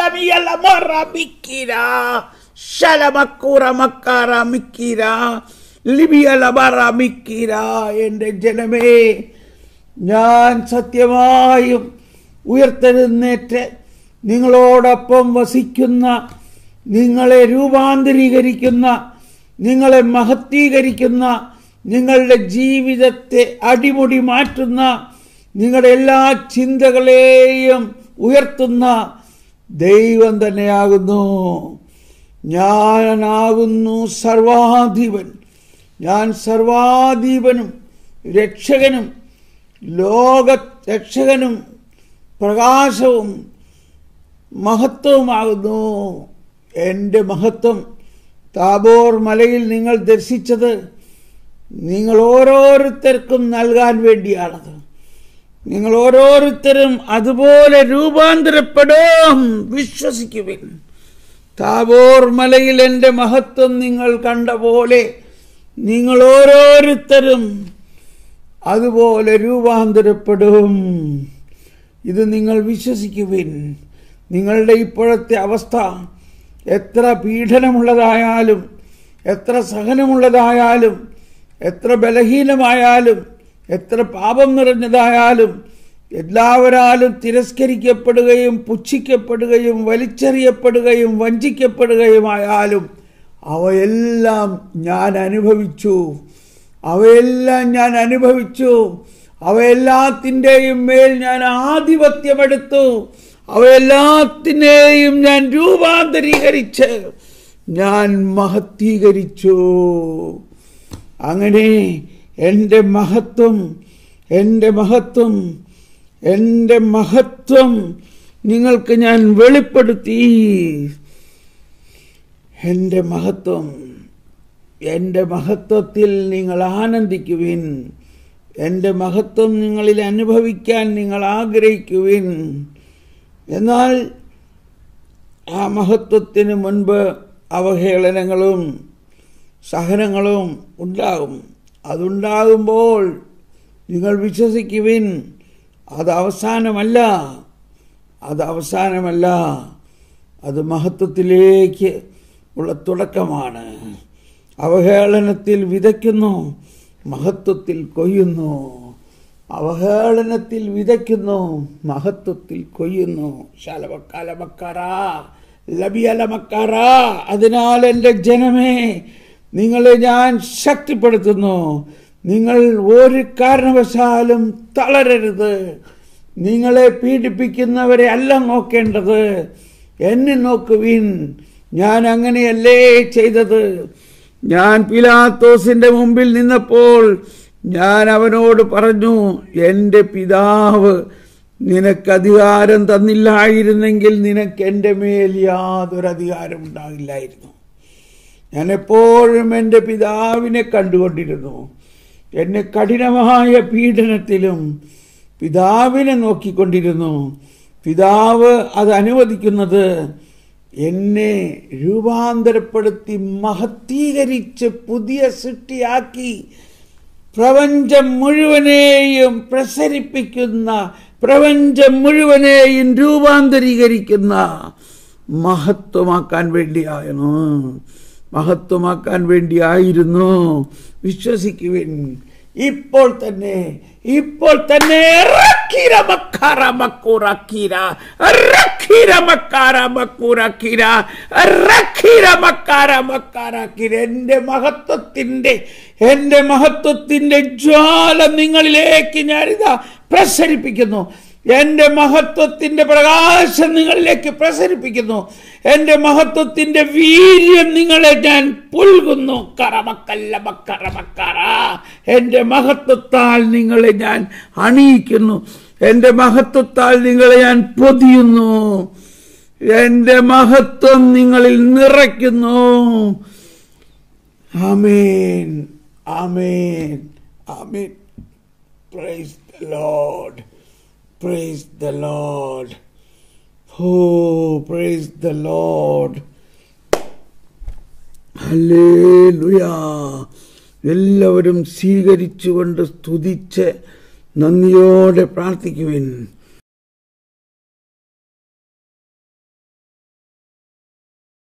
ഷലമിയല മറ മിക്കിര ശലമക്കൂറ മക്കാറ മിക്കിര ലിബിയല മറ മിക്കിര എൻ്റെ ജനമേ ഞാൻ സത്യമായും ഉയർത്തെഴുന്നേറ്റ് നിങ്ങളോടൊപ്പം വസിക്കുന്ന നിങ്ങളെ രൂപാന്തരീകരിക്കുന്ന നിങ്ങളെ മഹത്തീകരിക്കുന്ന നിങ്ങളുടെ ജീവിതത്തെ അടിമുടി മാറ്റുന്ന നിങ്ങളുടെ എല്ലാ ചിന്തകളെയും ഉയർത്തുന്ന ദൈവം തന്നെയാകുന്നു ഞാനാകുന്നു സർവാധിപൻ ഞാൻ സർവാധിപനും രക്ഷകനും ലോക രക്ഷകനും പ്രകാശവും മഹത്വവുമാകുന്നു എൻ്റെ മഹത്വം താബോർ മലയിൽ നിങ്ങൾ ദർശിച്ചത് നിങ്ങൾ ഓരോരുത്തർക്കും നൽകാൻ വേണ്ടിയാണത് നിങ്ങൾ ഓരോരുത്തരും അതുപോലെ രൂപാന്തരപ്പെടും വിശ്വസിക്കുവിൻ താബോർ മലയിൽ എൻ്റെ മഹത്വം നിങ്ങൾ കണ്ട പോലെ നിങ്ങൾ ഓരോരുത്തരും അതുപോലെ രൂപാന്തരപ്പെടും ഇത് നിങ്ങൾ വിശ്വസിക്കുവിൻ നിങ്ങളുടെ ഇപ്പോഴത്തെ അവസ്ഥ എത്ര പീഡനമുള്ളതായാലും എത്ര സഹനമുള്ളതായാലും എത്ര ബലഹീനമായാലും എത്ര പാപം നിറഞ്ഞതായാലും എല്ലാവരാലും തിരസ്കരിക്കപ്പെടുകയും പുച്ഛിക്കപ്പെടുകയും വലിച്ചെറിയപ്പെടുകയും വഞ്ചിക്കപ്പെടുകയുമായാലും അവയെല്ലാം ഞാൻ അനുഭവിച്ചു അവയെല്ലാം ഞാൻ അനുഭവിച്ചു അവയെല്ലാത്തിൻ്റെയും മേൽ ഞാൻ ആധിപത്യമെടുത്തു അവയെല്ലാത്തിനെയും ഞാൻ രൂപാന്തരീകരിച്ച് ഞാൻ മഹത്തീകരിച്ചു അങ്ങനെ എൻ്റെ മഹത്വം എൻ്റെ മഹത്വം എൻ്റെ മഹത്വം നിങ്ങൾക്ക് ഞാൻ വെളിപ്പെടുത്തി എൻ്റെ മഹത്വം എൻ്റെ മഹത്വത്തിൽ നിങ്ങൾ ആനന്ദിക്കുവിൻ എൻ്റെ മഹത്വം നിങ്ങളിൽ അനുഭവിക്കാൻ നിങ്ങൾ ആഗ്രഹിക്കുവിൻ എന്നാൽ ആ മഹത്വത്തിന് മുൻപ് അവഹേളനങ്ങളും സഹനങ്ങളും ഉണ്ടാകും അതുണ്ടാകുമ്പോൾ നിങ്ങൾ വിശ്വസിക്കുവിൻ അത് അവസാനമല്ല അത് അവസാനമല്ല അത് മഹത്വത്തിലേക്ക് ഉള്ള തുടക്കമാണ് അവഹേളനത്തിൽ വിതയ്ക്കുന്നു മഹത്വത്തിൽ കൊയ്യുന്നു അവഹേളനത്തിൽ വിതയ്ക്കുന്നു മഹത്വത്തിൽ കൊയ്യുന്നു ശലമക്കാലമക്കാറ ലബിയലമക്കാറ അതിനാൽ എൻ്റെ ജനമേ നിങ്ങളെ ഞാൻ ശക്തിപ്പെടുത്തുന്നു നിങ്ങൾ ഒരു കാരണവശാലും തളരരുത് നിങ്ങളെ പീഡിപ്പിക്കുന്നവരെ അല്ല നോക്കേണ്ടത് എന്നെ നോക്കുവിൻ ഞാൻ അങ്ങനെയല്ലേ ചെയ്തത് ഞാൻ പിലാത്തോസിന്റെ മുമ്പിൽ നിന്നപ്പോൾ ഞാൻ അവനോട് പറഞ്ഞു എൻ്റെ പിതാവ് നിനക്ക് അധികാരം തന്നില്ലായിരുന്നെങ്കിൽ നിനക്ക് എൻ്റെ മേൽ യാതൊരു അധികാരം ഉണ്ടാകില്ലായിരുന്നു ഞാൻ എപ്പോഴും എൻ്റെ പിതാവിനെ കണ്ടുകൊണ്ടിരുന്നു എന്നെ കഠിനമായ പീഡനത്തിലും പിതാവിനെ നോക്കിക്കൊണ്ടിരുന്നു പിതാവ് അത് അനുവദിക്കുന്നത് എന്നെ രൂപാന്തരപ്പെടുത്തി മഹത്തീകരിച്ച് പുതിയ സൃഷ്ടിയാക്കി പ്രപഞ്ചം മുഴുവനെയും പ്രസരിപ്പിക്കുന്ന പ്രപഞ്ചം മുഴുവനെയും രൂപാന്തരീകരിക്കുന്ന മഹത്വമാക്കാൻ വേണ്ടിയായിരുന്നു മഹത്വമാക്കാൻ വേണ്ടിയായിരുന്നു വിശ്വസിക്കുവിൻ ഇപ്പോൾ തന്നെ ഇപ്പോൾ തന്നെ റക്കീര മക്കാര മക്കൂറക്കീര റക്കീര മക്കാര മക്കൂറക്കീര റക്കീര മക്കാര മക്കാറക്കീര എൻ്റെ മഹത്വത്തിൻ്റെ എൻ്റെ മഹത്വത്തിൻ്റെ ജ്വാല നിങ്ങളിലേക്ക് ഞാനിതാ പ്രസരിപ്പിക്കുന്നു എൻ്റെ മഹത്വത്തിൻ്റെ പ്രകാശം നിങ്ങളിലേക്ക് പ്രസരിപ്പിക്കുന്നു എൻ്റെ മഹത്വത്തിൻ്റെ വീര്യം നിങ്ങളെ ഞാൻ പുൽകുന്നു കറമക്കല്ല മക്കറമക്കറ എൻ്റെ മഹത്വത്താൽ നിങ്ങളെ ഞാൻ അണിയിക്കുന്നു എൻ്റെ മഹത്വത്താൽ നിങ്ങളെ ഞാൻ പൊതിയുന്നു എൻ്റെ മഹത്വം നിങ്ങളിൽ നിറയ്ക്കുന്നു ആമേൻ ആമേൻ ആമേൻ praise the Lord Praise the Lord. Oh, praise the Lord. ഹല്ലേലൂയ എല്ലാവരും സ്വീകരിച്ചുകൊണ്ട് സ്തുതിച്ച് നന്ദിയോടെ പ്രാർത്ഥിക്കുവിൻ